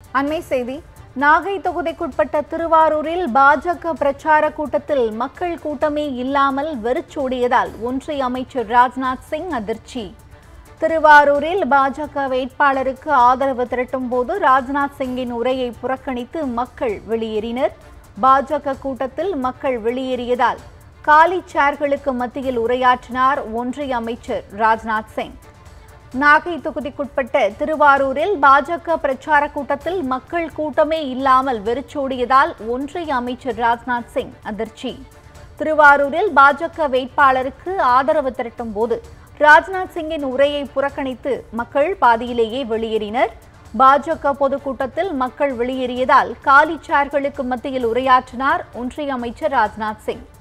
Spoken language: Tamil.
அண்மை செய்தி நாகை தொகுதிக்குட்பட்ட திருவாரூரில் பாஜக பிரச்சார கூட்டத்தில் மக்கள் கூட்டமே இல்லாமல் வெறிச்சோடியதால் ஒன்றிய அமைச்சர் ராஜ்நாத் சிங் அதிர்ச்சி திருவாரூரில் பாஜக வேட்பாளருக்கு ஆதரவு திரட்டும் போது ராஜ்நாத் சிங்கின் உரையை புறக்கணித்து மக்கள் வெளியேறினர் பாஜக கூட்டத்தில் மக்கள் வெளியேறியதால் காலி சேர்களுக்கு மத்தியில் உரையாற்றினார் ஒன்றிய அமைச்சர் ராஜ்நாத் சிங் நாகை தொகுதிக்குட்பட்ட திருவாரூரில் பாஜக பிரச்சார கூட்டத்தில் மக்கள் கூட்டமே இல்லாமல் வெறிச்சோடியதால் ஒன்றிய அமைச்சர் ராஜ்நாத் சிங் அதிர்ச்சி திருவாரூரில் பாஜக வேட்பாளருக்கு ஆதரவு திரட்டும் போது ராஜ்நாத் சிங்கின் உரையை புறக்கணித்து மக்கள் பாதியிலேயே வெளியேறினர் பாஜக பொதுக்கூட்டத்தில் மக்கள் வெளியேறியதால் காலி சேர்களுக்கு மத்தியில் உரையாற்றினார் ஒன்றிய அமைச்சர் ராஜ்நாத் சிங்